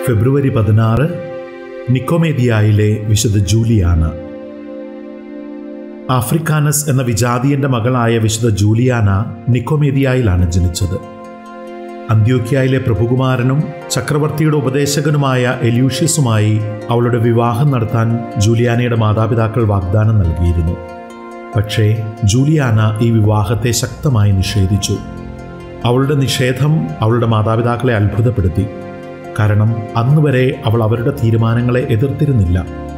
ഫെബ്രുവരി പതിനാറ് നിക്കോമേദിയായിലെ വിശുദ്ധ Juliana Africanus എന്ന വിജാതിയന്റെ മകളായ വിശുദ്ധ ജൂലിയാന നിക്കോമേദിയായിലാണ് ജനിച്ചത് അന്ത്യോക്യായിലെ പ്രഭുകുമാരനും ചക്രവർത്തിയുടെ ഉപദേശകനുമായ എല്യൂഷ്യസുമായി അവളുടെ വിവാഹം നടത്താൻ ജൂലിയാനയുടെ മാതാപിതാക്കൾ വാഗ്ദാനം നൽകിയിരുന്നു പക്ഷേ ജൂലിയാന ഈ വിവാഹത്തെ ശക്തമായി നിഷേധിച്ചു അവളുടെ നിഷേധം അവളുടെ മാതാപിതാക്കളെ അത്ഭുതപ്പെടുത്തി കാരണം അന്നുവരെ അവൾ അവരുടെ തീരുമാനങ്ങളെ എതിർത്തിരുന്നില്ല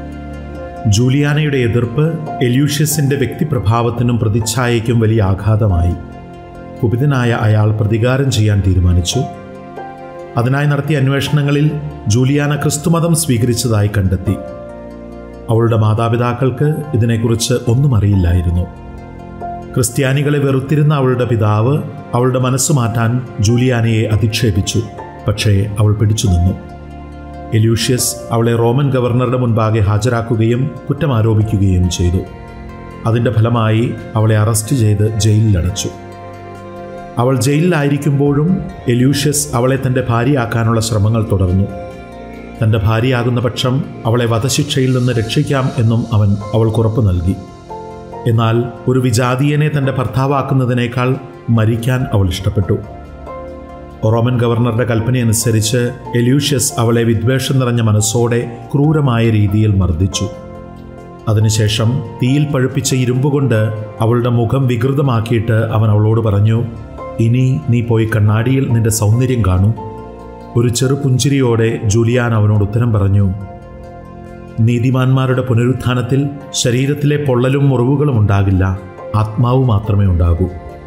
ജൂലിയാനയുടെ എതിർപ്പ് എല്യൂഷ്യസിന്റെ വ്യക്തിപ്രഭാവത്തിനും പ്രതിച്ഛായയ്ക്കും വലിയ ആഘാതമായി കുപിതനായ അയാൾ പ്രതികാരം ചെയ്യാൻ തീരുമാനിച്ചു അതിനായി നടത്തിയ അന്വേഷണങ്ങളിൽ ജൂലിയാന ക്രിസ്തുമതം സ്വീകരിച്ചതായി കണ്ടെത്തി അവളുടെ മാതാപിതാക്കൾക്ക് ഇതിനെക്കുറിച്ച് ഒന്നും അറിയില്ലായിരുന്നു ക്രിസ്ത്യാനികളെ വെറുത്തിരുന്ന അവളുടെ പിതാവ് അവളുടെ മനസ്സ് മാറ്റാൻ ജൂലിയാനയെ അധിക്ഷേപിച്ചു പക്ഷേ അവൾ പിടിച്ചു നിന്നു എലൂഷ്യസ് അവളെ റോമൻ ഗവർണറുടെ മുൻപാകെ ഹാജരാക്കുകയും കുറ്റം ആരോപിക്കുകയും ചെയ്തു അതിൻ്റെ ഫലമായി അവളെ അറസ്റ്റ് ചെയ്ത് ജയിലിലടച്ചു അവൾ ജയിലിലായിരിക്കുമ്പോഴും എലൂഷ്യസ് അവളെ തൻ്റെ ഭാര്യയാക്കാനുള്ള ശ്രമങ്ങൾ തുടർന്നു തൻ്റെ ഭാര്യയാകുന്ന പക്ഷം അവളെ വധശിക്ഷയിൽ നിന്ന് രക്ഷിക്കാം എന്നും അവൻ അവൾക്ക് ഉറപ്പ് നൽകി എന്നാൽ ഒരു വിജാതീയനെ തൻ്റെ ഭർത്താവാക്കുന്നതിനേക്കാൾ മരിക്കാൻ അവൾ ഇഷ്ടപ്പെട്ടു റോമൻ ഗവർണറുടെ കൽപ്പനയനുസരിച്ച് എലൂഷ്യസ് അവളെ വിദ്വേഷം നിറഞ്ഞ മനസ്സോടെ ക്രൂരമായ രീതിയിൽ മർദ്ദിച്ചു അതിനുശേഷം തീയിൽ പഴുപ്പിച്ച ഇരുമ്പുകൊണ്ട് അവളുടെ മുഖം വികൃതമാക്കിയിട്ട് അവൻ അവളോട് പറഞ്ഞു ഇനി നീ പോയി കണ്ണാടിയിൽ നിന്റെ സൗന്ദര്യം കാണൂ ഒരു ചെറു പുഞ്ചിരിയോടെ ജൂലിയാൻ അവനോട് ഉത്തരം പറഞ്ഞു നീതിമാന്മാരുടെ പുനരുത്ഥാനത്തിൽ ശരീരത്തിലെ പൊള്ളലും മുറിവുകളും ഉണ്ടാകില്ല ആത്മാവ് മാത്രമേ ഉണ്ടാകൂ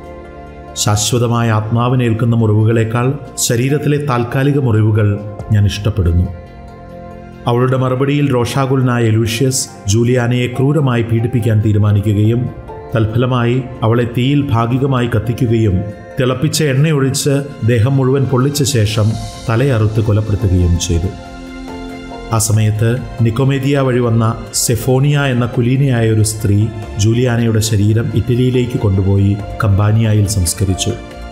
ശാശ്വതമായ ആത്മാവിനേൽക്കുന്ന മുറിവുകളേക്കാൾ ശരീരത്തിലെ താൽക്കാലിക മുറിവുകൾ ഞാൻ ഇഷ്ടപ്പെടുന്നു അവളുടെ മറുപടിയിൽ രോഷാകുലനായ എലൂഷ്യസ് ജൂലിയാനയെ ക്രൂരമായി പീഡിപ്പിക്കാൻ തീരുമാനിക്കുകയും തൽഫലമായി അവളെ തീയിൽ ഭാഗികമായി കത്തിക്കുകയും തിളപ്പിച്ച എണ്ണയൊഴിച്ച് ദേഹം മുഴുവൻ പൊള്ളിച്ച ശേഷം തലയറുത്ത് കൊലപ്പെടുത്തുകയും ചെയ്തു ആ സമയത്ത് നിക്കോമേദിയ വഴി വന്ന സെഫോണിയ എന്ന കുലീനയായ ഒരു സ്ത്രീ ജൂലിയാനയുടെ ശരീരം ഇറ്റലിയിലേക്ക് കൊണ്ടുപോയി കമ്പാനിയായിൽ സംസ്കരിച്ചു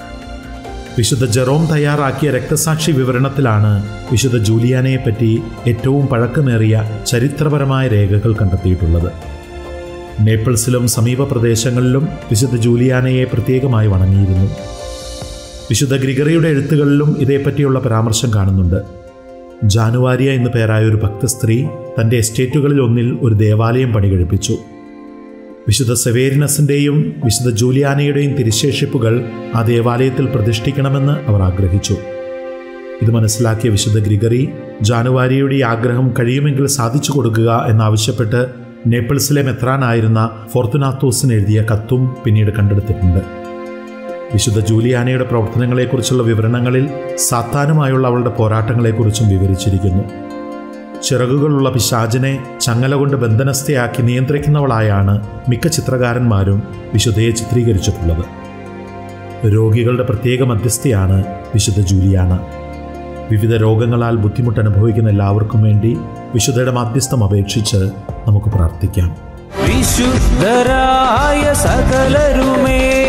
വിശുദ്ധ ജെറോം തയ്യാറാക്കിയ രക്തസാക്ഷി വിവരണത്തിലാണ് വിശുദ്ധ ജൂലിയാനയെപ്പറ്റി ഏറ്റവും പഴക്കമേറിയ ചരിത്രപരമായ രേഖകൾ കണ്ടെത്തിയിട്ടുള്ളത് നേപ്പിൾസിലും സമീപ പ്രദേശങ്ങളിലും വിശുദ്ധ ജൂലിയാനയെ പ്രത്യേകമായി വണങ്ങിയിരുന്നു വിശുദ്ധ ഗ്രിഗറിയുടെ എഴുത്തുകളിലും ഇതേപ്പറ്റിയുള്ള പരാമർശം കാണുന്നുണ്ട് ജാനുവാരിയ എന്നു പേരായ ഒരു ഭക്തസ്ത്രീ തൻ്റെ എസ്റ്റേറ്റുകളിൽ ഒന്നിൽ ഒരു ദേവാലയം പണികഴിപ്പിച്ചു വിശുദ്ധ സെവേരിനസിൻ്റെയും വിശുദ്ധ ജൂലിയാനയുടെയും തിരുശേഷിപ്പുകൾ ആ ദേവാലയത്തിൽ പ്രതിഷ്ഠിക്കണമെന്ന് അവർ ആഗ്രഹിച്ചു ഇത് മനസ്സിലാക്കിയ വിശുദ്ധ ഗ്രിഗറി ജാനുവാരിയുടെ ഈ ആഗ്രഹം കഴിയുമെങ്കിൽ സാധിച്ചു കൊടുക്കുക എന്നാവശ്യപ്പെട്ട് നേപ്പിൾസിലെ മെത്രാനായിരുന്ന ഫോർത്തുനാത്തോസിന് എഴുതിയ കത്തും പിന്നീട് കണ്ടെടുത്തിട്ടുണ്ട് വിശുദ്ധ ജൂലിയാനയുടെ പ്രവർത്തനങ്ങളെക്കുറിച്ചുള്ള വിവരണങ്ങളിൽ സാത്താനുമായുള്ള അവളുടെ പോരാട്ടങ്ങളെക്കുറിച്ചും വിവരിച്ചിരിക്കുന്നു ചിറകുകളുള്ള പിശാചിനെ ചങ്ങല കൊണ്ട് ബന്ധനസ്ഥയാക്കി നിയന്ത്രിക്കുന്നവളായാണ് മിക്ക ചിത്രകാരന്മാരും വിശുദ്ധയെ ചിത്രീകരിച്ചിട്ടുള്ളത് രോഗികളുടെ പ്രത്യേക മധ്യസ്ഥയാണ് വിശുദ്ധ ജൂലിയാന വിവിധ രോഗങ്ങളാൽ ബുദ്ധിമുട്ട് അനുഭവിക്കുന്ന എല്ലാവർക്കും വേണ്ടി വിശുദ്ധയുടെ മാധ്യസ്ഥം അപേക്ഷിച്ച് നമുക്ക് പ്രാർത്ഥിക്കാം വിശുദ്ധരായ സകലരുമേ